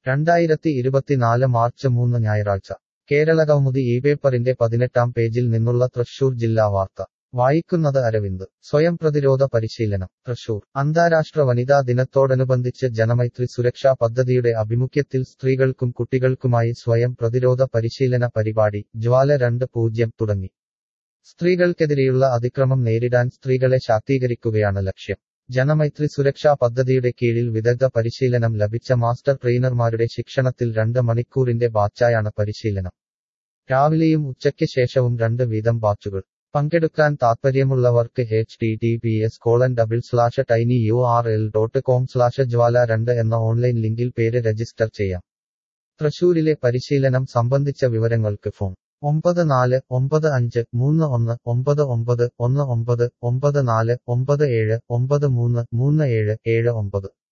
രണ്ടായിരത്തി ഇരുപത്തിനാല് മാർച്ച് മൂന്ന് ഞായറാഴ്ച കേരള കൗമുദി ഈ പേപ്പറിന്റെ പതിനെട്ടാം പേജിൽ നിന്നുള്ള തൃശൂർ ജില്ലാ വാർത്ത വായിക്കുന്നത് അരവിന്ദ് സ്വയം പ്രതിരോധ പരിശീലനം തൃശൂർ അന്താരാഷ്ട്ര വനിതാ ദിനത്തോടനുബന്ധിച്ച് ജനമൈത്രി സുരക്ഷാ പദ്ധതിയുടെ ആഭിമുഖ്യത്തിൽ സ്ത്രീകൾക്കും കുട്ടികൾക്കുമായി സ്വയം പ്രതിരോധ പരിശീലന പരിപാടി ജ്വാല രണ്ട് പൂജ്യം തുടങ്ങി സ്ത്രീകൾക്കെതിരെയുള്ള അതിക്രമം നേരിടാൻ സ്ത്രീകളെ ശാക്തീകരിക്കുകയാണ് ലക്ഷ്യം ജനമൈത്രി സുരക്ഷാ പദ്ധതിയുടെ കീഴിൽ വിദഗ്ധ പരിശീലനം ലഭിച്ച മാസ്റ്റർ ട്രെയിനർമാരുടെ ശിക്ഷണത്തിൽ രണ്ട് മണിക്കൂറിന്റെ ബാച്ചായാണ് പരിശീലനം രാവിലെയും ഉച്ചയ്ക്ക് ശേഷവും രണ്ട് വീതം ബാച്ചുകൾ പങ്കെടുക്കാൻ താത്പര്യമുള്ളവർക്ക് H T T P S colon double slash tiny U R L dot com slash Jwala രണ്ട് എന്ന ഓൺലൈൻ ലിങ്കിൽ പേര് രജിസ്റ്റർ ചെയ്യാം തൃശൂരിലെ പരിശീലനം സംബന്ധിച്ച വിവരങ്ങൾക്ക് ഫോൺ ഒമ്പത് നാല് ഒമ്പത് അഞ്ച് മൂന്ന് ഒന്ന് ഒമ്പത് ഒമ്പത് ഒന്ന് ഒമ്പത് ഒമ്പത് നാല് ഒമ്പത് ഏഴ് ഒമ്പത് മൂന്ന് മൂന്ന് ഏഴ് ഏഴ് ഒമ്പത്